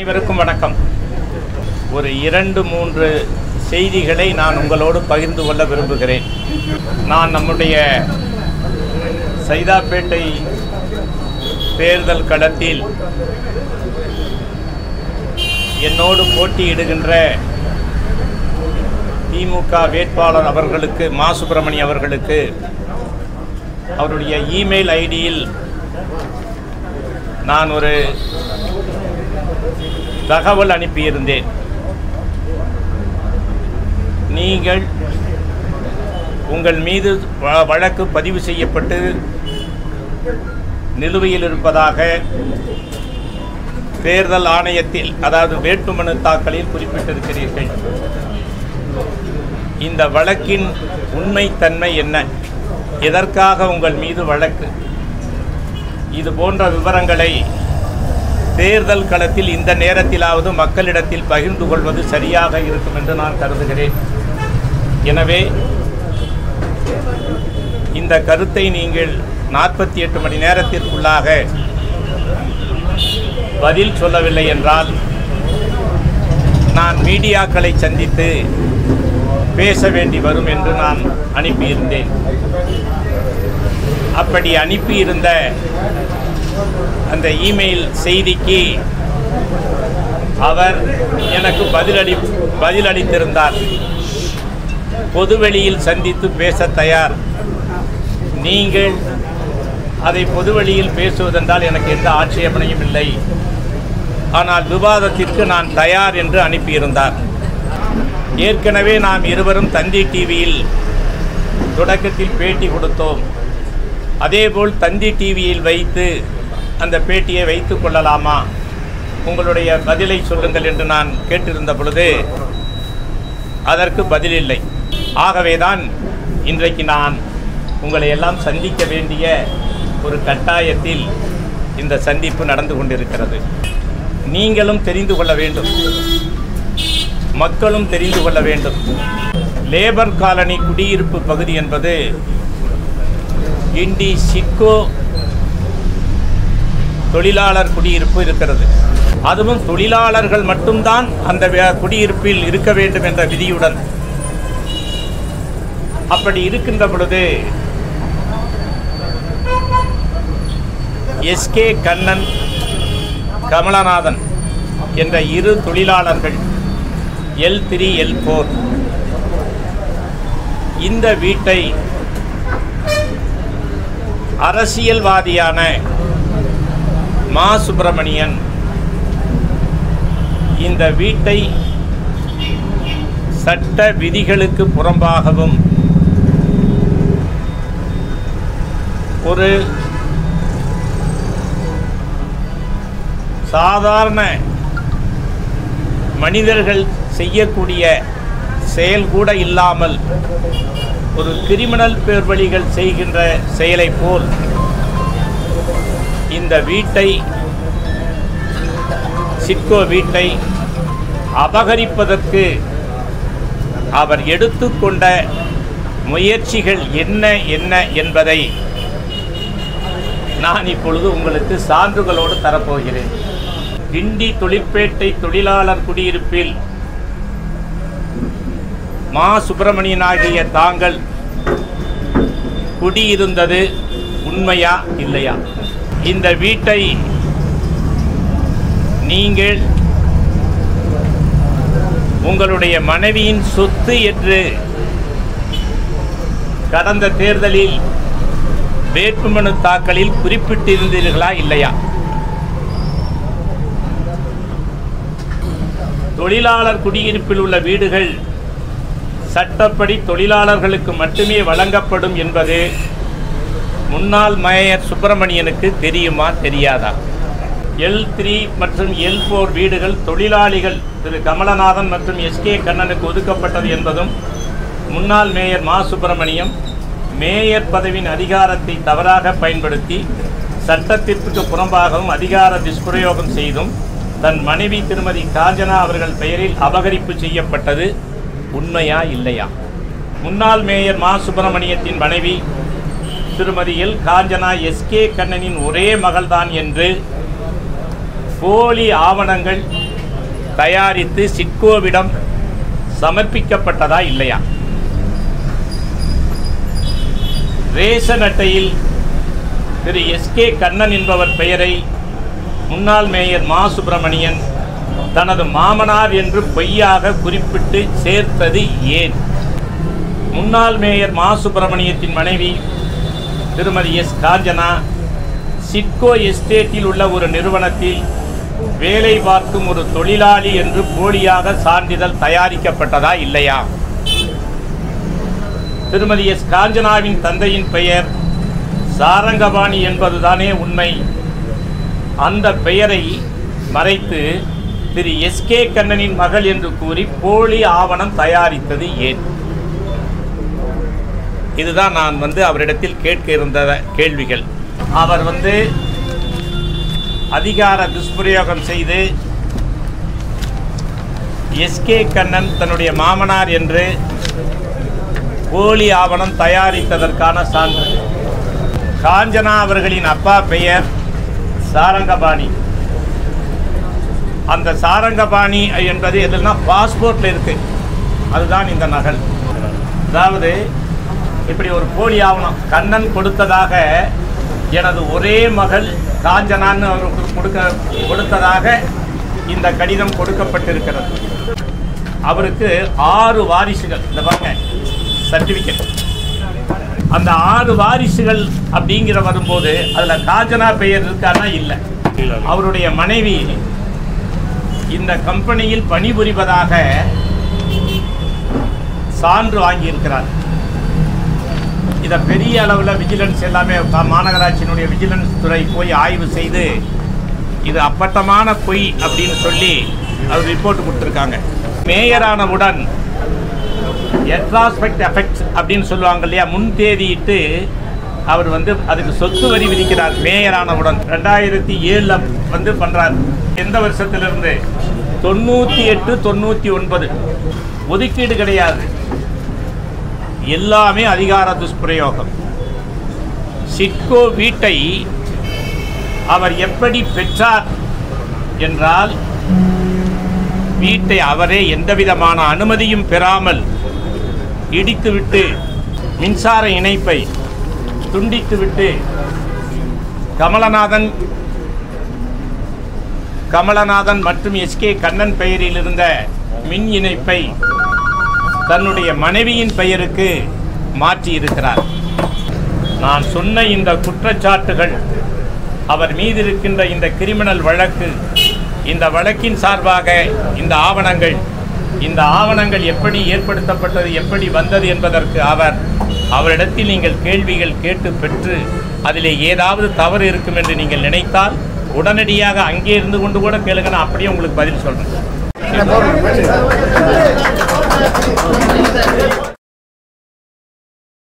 அனைவருக்கும் வணக்கம் ஒரு இரண்டு மூன்று செய்திகளை நான் உங்களோடு பகிர்ந்து கொள்ள விரும்புகிறேன் நான் நம்முடைய சைதாப்பேட்டை தேர்தல் களத்தில் என்னோடு போட்டியிடுகின்ற திமுக வேட்பாளர் அவர்களுக்கு மா சுப்பிரமணி அவர்களுக்கு அவருடைய இமெயில் ஐடியில் நான் ஒரு தகவல் அனுப்பியிருந்தேன் நீங்கள் உங்கள் மீது வ- வழக்கு பதிவு செய்யப்பட்டு நிலுவையில் இருப்பதாக தேர்தல் ஆணையத்தில் அதாவது வேட்புமனு தாக்கலில் குறிப்பிட்டிருக்கிறீர்கள் இந்த வழக்கின் உண்மைத்தன்மை என்ன எதற்காக உங்கள் மீது வழக்கு இது போன்ற விவரங்களை தேர்தல் களத்தில் இந்த நேரத்திலாவது மக்களிடத்தில் பகிர்ந்து கொள்வது சரியாக இருக்கும் என்று நான் கருதுகிறேன் எனவே இந்த கருத்தை நீங்கள் நாற்பத்தி எட்டு மணி நேரத்திற்குள்ளாக பதில் சொல்லவில்லை என்றால் நான் மீடியாக்களை சந்தித்து பேச வேண்டி வரும் என்று நான் அனுப்பியிருந்தேன் அப்படி அனுப்பியிருந்த அந்த இமெயில் செய்திக்கு அவர் எனக்கு பதிலளி பதிலளித்திருந்தார் பொதுவெளியில் சந்தித்து பேச தயார் நீங்கள் அதை பொதுவெளியில் பேசுவதென்றால் எனக்கு எந்த ஆட்சேபனையும் இல்லை ஆனால் விவாதத்திற்கு நான் தயார் என்று அனுப்பியிருந்தார் ஏற்கனவே நாம் இருவரும் தந்தி டிவியில் தொடக்கத்தில் பேட்டி கொடுத்தோம் அதேபோல் தந்தி டிவியில் வைத்து அந்த பேட்டியை வைத்து கொள்ளலாமா உங்களுடைய பதிலை சொல்லுங்கள் என்று நான் கேட்டிருந்த பொழுது அதற்கு பதிலில்லை ஆகவேதான் இன்றைக்கு நான் உங்களை எல்லாம் சந்திக்க வேண்டிய ஒரு கட்டாயத்தில் இந்த சந்திப்பு நடந்து கொண்டிருக்கிறது நீங்களும் தெரிந்து கொள்ள வேண்டும் மக்களும் தெரிந்து கொள்ள வேண்டும் லேபர் காலனி குடியிருப்பு பகுதி என்பது கிண்டி சிட்கோ தொழிலாளர் குடியிருப்பு இருக்கிறது அதுவும் தொழிலாளர்கள் மட்டும்தான் அந்த வே- குடியிருப்பில் இருக்க வேண்டும் என்ற விதியுடன் அப்படி இருக்கின்ற பொழுது எஸ்கே கண்ணன் கமலநாதன் என்ற இரு தொழிலாளர்கள் எல் த்ரீ எல் ஃபோர் இந்த வீட்டை அரசியல்வாதியான மா சுப்பிரமணியன் இந்த வீட்டை சட்ட விதிகளுக்கு புறம்பாகவும் ஒரு சாதாரண மனிதர்கள் செய்யக்கூடிய செயல் கூட இல்லாமல் ஒரு கிரிமினல் பேர்வழிகள் செய்கின்ற செயலைப் போல் இந்த வீட்டை சிட்கோ வீட்டை அபகரிப்பதற்கு அவர் எடுத்துக்கொண்ட முயற்சிகள் என்ன என்ன என்பதை நான் இப்பொழுது உங்களுக்கு சான்றுகளோடு தரப்போகிறேன் கிண்டி தொழிற்பேட்டை தொழிலாளர் குடியிருப்பில் மா சுப்பிரமணியன் ஆகிய தாங்கள் குடியிருந்தது உண்மையா இல்லையா இந்த வீட்டை நீங்கள் உங்களுடைய மனைவியின் சொத்து என்று கடந்த தேர்தலில் வேட்புமனு தாக்கலில் குறிப்பிட்டிருந்தீர்களா இல்லையா தொழிலாளர் குடியிருப்பில் உள்ள வீடுகள் சட்டப்படி தொழிலாளர்களுக்கு மட்டுமே வழங்கப்படும் என்பது முன்னாள் மேயர் சுப்பிரமணியனுக்கு தெரியுமா தெரியாதா எல் த்ரீ மற்றும் எல் ஃபோர் வீடுகள் தொழிலாளிகள் திரு கமலநாதன் மற்றும் எஸ்கே கண்ணனுக்கு ஒதுக்கப்பட்டது என்பதும் முன்னாள் மேயர் மா சுப்பிரமணியம் மேயர் பதவியின் அதிகாரத்தை தவறாக பயன்படுத்தி சட்டத்திற்கு புறம்பாகவும் அதிகார துஷ்பிரயோகம் செய்தும் தன் மனைவி திருமதி காஞ்சனா அவர்கள் பெயரில் அபகரிப்பு செய்யப்பட்டது உண்மையா இல்லையா முன்னாள் மேயர் மா சுப்பிரமணியத்தின் மனைவி திருமதி எல் காஞ்சனா எஸ்கே கண்ணனின் ஒரே மகள்தான் என்று போலி ஆவணங்கள் தயாரித்து சிட்கோவிடம் சமர்ப்பிக்கப்பட்டதா இல்லையா ரேஷன் அட்டையில் திரு எஸ்கே கண்ணன் என்பவர் பெயரை முன்னாள் மேயர் மா சுப்பிரமணியன் தனது மாமனார் என்று பொய்யாக குறிப்பிட்டு சேர்த்தது ஏன் முன்னாள் மேயர் மா சுப்பிரமணியத்தின் மனைவி திருமதி எஸ் காஞ்சனா சிட்கோ எஸ்டேட்டில் உள்ள ஒரு நிறுவனத்தில் வேலை பார்க்கும் ஒரு தொழிலாளி என்று போலியாக சான்றிதழ் தயாரிக்கப்பட்டதா இல்லையா திருமதி எஸ் காஞ்சனாவின் தந்தையின் பெயர் சாரங்கபாணி என்பதுதானே உண்மை அந்த பெயரை மறைத்து திரு எஸ்கே கண்ணனின் மகள் என்று கூறி போலி ஆவணம் தயாரித்தது ஏன் இதுதான் நான் வந்து அவரிடத்தில் கேட்க இருந்த கேள்விகள் அவர் வந்து அதிகார துஷ்பிரயோகம் செய்து எஸ்கே கண்ணன் தன்னுடைய மாமனார் என்று போலி ஆவணம் தயாரித்ததற்கான சான்று காஞ்சனா அவர்களின் அப்பா பெயர் சாரங்கபாணி அந்த சாரங்கபாணி என்பது எதுனா பாஸ்போர்ட்ல இருக்கு அதுதான் இந்த நகல் அதாவது இப்படி ஒரு போலி ஆவணம் கண்ணன் கொடுத்ததாக எனது ஒரே மகள் காஞ்சனான்னு அவருக்கு கொடுக்க கொடுத்ததாக இந்த கடிதம் கொடுக்கப்பட்டிருக்கிறது அவருக்கு ஆறு வாரிசுகள் இந்த பாருங்க சர்டிபிகேட் அந்த ஆறு வாரிசுகள் அப்படிங்கிற வரும்போது அதில் காஞ்சனா பெயர் இருக்கானா இல்லை அவருடைய மனைவி இந்த கம்பெனியில் பணிபுரிவதாக சான்று வாங்கியிருக்கிறார் இதை பெரிய அளவில் விஜிலன்ஸ் எல்லாமே க- மாநகராட்சியினுடைய விஜிலன்ஸ் துறை போய் ஆய்வு செய்து இது அப்பட்டமான பொய் அப்படின்னு சொல்லி அவர் ரிப்போர்ட் கொடுத்துருக்காங்க மேயரானவுடன் எட்ராஸ்பெக்ட் எஃபெக்ட் அப்படின்னு சொல்லுவாங்க இல்லையா முன் தேதியிட்டு அவர் வந்து அதுக்கு சொத்து வரி விதிக்கிறார் மேயரானவுடன் ரெண்டாயிரத்தி ஏழில் வந்து பண்ணுறார் எந்த வருஷத்திலிருந்து தொண்ணூற்றி எட்டு தொண்ணூற்றி ஒன்பது ஒதுக்கீடு கிடையாது எல்லாமே அதிகார துஷ்பிரயோகம் சிட்கோ வீட்டை அவர் எப்படி பெற்றார் என்றால் வீட்டை அவரே எந்தவிதமான அனுமதியும் பெறாமல் இடித்துவிட்டு மின்சார இணைப்பை துண்டித்துவிட்டு கமலநாதன் கமலநாதன் மற்றும் எஸ்கே கண்ணன் பெயரில் இருந்த மின் இணைப்பை தன்னுடைய மனைவியின் பெயருக்கு மாற்றி இருக்கிறார் நான் சொன்ன இந்த குற்றச்சாட்டுகள் அவர் மீது இருக்கின்ற இந்த கிரிமினல் வழக்கு இந்த வழக்கின் சார்பாக இந்த ஆவணங்கள் இந்த ஆவணங்கள் எப்படி ஏற்படுத்தப்பட்டது எப்படி வந்தது என்பதற்கு அவர் அவரிடத்தில் நீங்கள் கேள்விகள் கேட்டு பெற்று அதிலே ஏதாவது தவறு இருக்கும் என்று நீங்கள் நினைத்தால் உடனடியாக அங்கே இருந்து கொண்டு கூட கேளுங்க நான் அப்படியே உங்களுக்கு பதில் சொல்றேன்